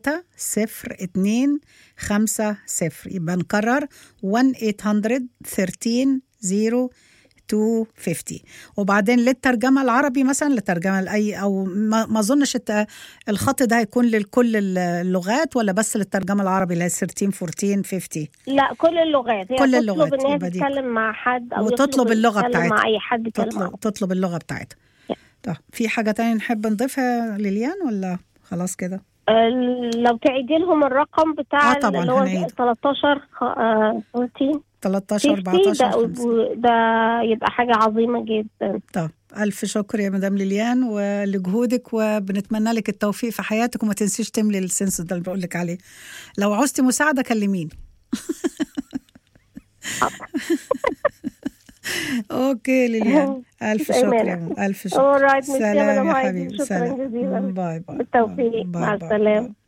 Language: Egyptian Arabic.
صفر اتنين خمسة صفر يبقى نكرر 1 800 13 0 250 وبعدين للترجمة العربي مثلا للترجمة لأي أو ما, ما أظنش الت- الخط ده هيكون لكل اللغات ولا بس للترجمة العربي اللي هي 13 14 50 لا كل اللغات هي كل تطلب اللغات ان هي يبقى دي. تتكلم مع حد او وتطلب يطلب اللغة يتكلم بتاعتها. مع اي حد يتكلم تطلب, عربي. تطلب اللغة بتاعتها طب في حاجة تانية نحب نضيفها لليان ولا خلاص كده آه، لو تعيدي لهم الرقم بتاع آه، طبعاً اللي هو هنعيد. 13 خ- آه، 14 13 50 14 ده, 50 ده يبقى حاجة عظيمة جدا طب ألف شكر يا مدام ليليان ولجهودك وبنتمنى لك التوفيق في حياتك وما تنسيش تملي السنسس ده اللي بقول لك عليه لو عوزتي مساعدة كلميني اوكي ليليان الف مش شكر يا أيمانة. ماما الف شكر Alright، ميرسي يا سلام مدام يا هايدي. حبيبي شكراً سلام جزيلاً. باي باي بالتوفيق. باي مع باي. السلامة.